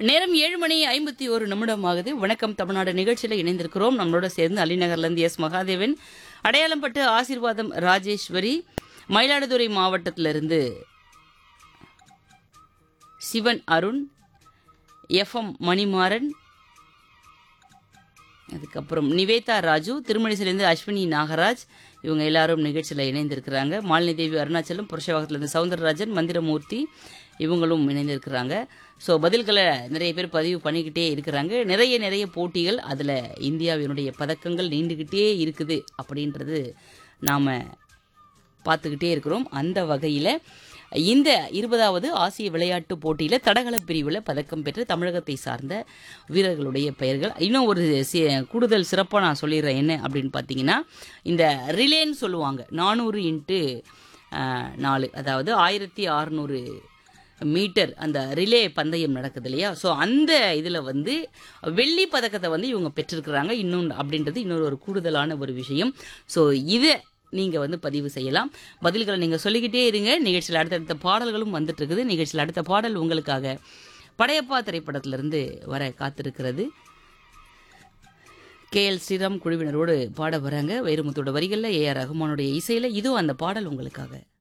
நேரம் ஏழு மணி ஐம்பத்தி ஒரு நிமிடம் ஆகுது வணக்கம் தமிழ்நாடு நிகழ்ச்சியில் இணைந்திருக்கிறோம் நம்மளோட சேர்ந்து அலிநகர்லேருந்து எஸ் மகாதேவன் அடையாளம்பட்டு ஆசீர்வாதம் ராஜேஸ்வரி மயிலாடுதுறை மாவட்டத்திலிருந்து சிவன் அருண் எஃப்எம் மணிமாறன் அதுக்கப்புறம் நிவேதா ராஜு திருமணிசிலேருந்து அஸ்வினி நாகராஜ் இவங்க எல்லாரும் நிகழ்ச்சியில் இணைந்திருக்கிறாங்க மாலினி தேவி அருணாச்சலம் புருஷவாகத்திலேருந்து சவுந்தரராஜன் மந்திரமூர்த்தி இவங்களும் இணைந்திருக்கிறாங்க ஸோ பதில்களை நிறைய பேர் பதிவு பண்ணிக்கிட்டே இருக்கிறாங்க நிறைய நிறைய போட்டிகள் அதில் இந்தியாவினுடைய பதக்கங்கள் நீண்டுக்கிட்டே இருக்குது அப்படின்றது நாம் பார்த்துக்கிட்டே இருக்கிறோம் அந்த வகையில் இந்த இருபதாவது ஆசிய விளையாட்டு போட்டியில் தடகள பிரிவில் பதக்கம் பெற்ற தமிழகத்தை சார்ந்த வீரர்களுடைய பெயர்கள் இன்னும் ஒரு சி கூடுதல் சிறப்பாக நான் சொல்லிடுறேன் என்ன அப்படின்னு பார்த்தீங்கன்னா இந்த ரிலேன்னு சொல்லுவாங்க நானூறு இன்ட்டு நாலு அதாவது ஆயிரத்தி அறநூறு மீட்டர் அந்த ரிலே பந்தயம் நடக்குது இல்லையா ஸோ அந்த இதில் வந்து வெள்ளி பதக்கத்தை வந்து இவங்க பெற்றிருக்கிறாங்க இன்னும் அப்படின்றது இன்னொரு ஒரு கூடுதலான ஒரு விஷயம் ஸோ இதை நீங்கள் வந்து பதிவு செய்யலாம் பதில்களை நீங்கள் சொல்லிக்கிட்டே இருங்க நிகழ்ச்சியில் அடுத்தடுத்த பாடல்களும் வந்துட்டு இருக்குது நிகழ்ச்சியில் அடுத்த பாடல் உங்களுக்காக படையப்பா திரைப்படத்திலிருந்து வர காத்திருக்கிறது கே எல் ஸ்ரீராம் குழுவினரோடு பாட வராங்க வைரமுத்தோட வரிகளில் ஏ ஆர் ரகுமானுடைய இசையில் இதுவும் அந்த பாடல் உங்களுக்காக